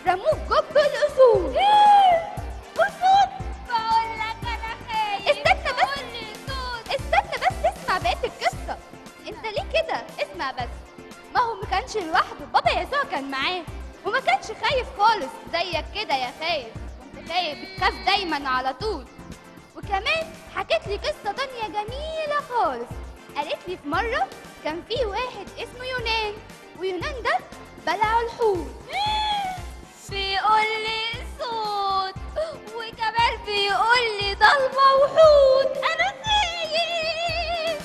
رموه في جب الاسود اسود بقول لك انا خايف استنى بس قول لي صوت استنى بس اسمع بقيه القصه انت ليه كده اسمع بس ما هو ما كانش لوحده بابا يسوع كان معاه وما كانش خايف خالص زيك كده يا خايف كنت خايف بتخاف دايما على طول وكمان حكت لي قصه تانية جميله خالص قالت لي في مره كان في واحد اسمه يونان ويونان ده بلعه الحوت بيقول لي صوت وكمان بيقول لي ضلمه وحوت انا خايف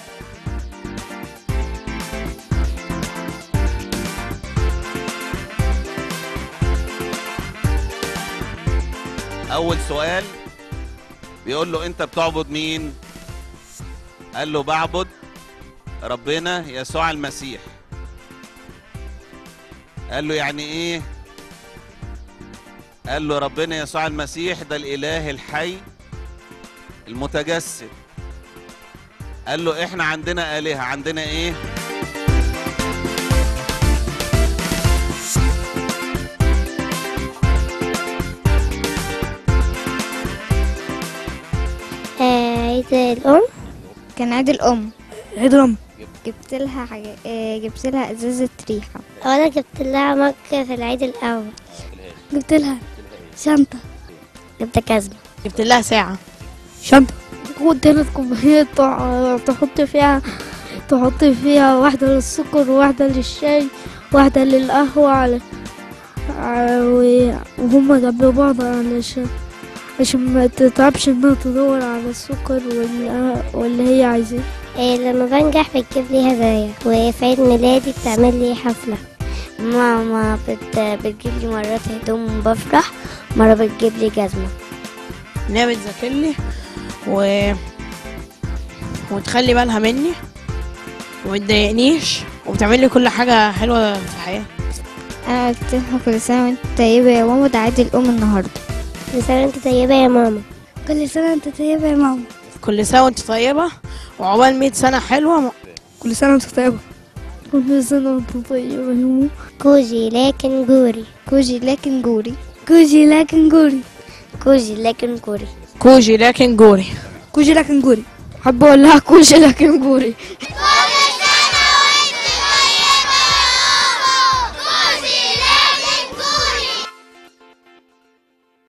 اول سؤال بيقول له انت بتعبد مين قال له بعبد ربنا يسوع المسيح قال له يعني ايه قال له ربنا يسوع المسيح ده الاله الحي المتجسد قال له احنا عندنا الهه عندنا ايه عيد الأم كان عيد الأم عيد الأم جبت لها حاجة آه، جبت لها إزازة ريحة وأنا جبت لها مج في العيد الأول جبت لها شنطة جبت كزمة جبت لها ساعة شنطة كنت ثلاث كوبايات تع- تحط فيها تحط فيها واحدة للسكر وواحدة للشاي واحدة للقهوة على ع- و- وهما جنب بعض علشان عشان ما تتعبش انها تدور على السكر وال- واللي هي عايزاه إيه لما بنجح بتجيب لي هدايا وفي عيد ميلادي بتعمل لي حفلة ماما بت... بتجيب لي مرات هدوم بفرح مرة بتجيب لي جزمة ان هي بتذاكر لي و... وتخلي بالها مني ومتضايقنيش وبتعمل لي كل حاجة حلوة في الحياة أنا قلت لها كل سنة وأنت طيبة يا ماما ده عيد الأم النهاردة كل سنة وانت طيبة يا ماما كل سنة انت طيبة يا ماما كل سنة وانت طيبة وعقبال 100 سنة حلوة كل سنة وانت طيبة كل سنة وانت طيبة يا ماما كوجي لكن جوري كوجي لكن جوري كوجي لكن جوري كوجي لكن جوري كوجي لكن جوري كوجي لكن جوري حابة اقول لها كوجي لكن جوري صوت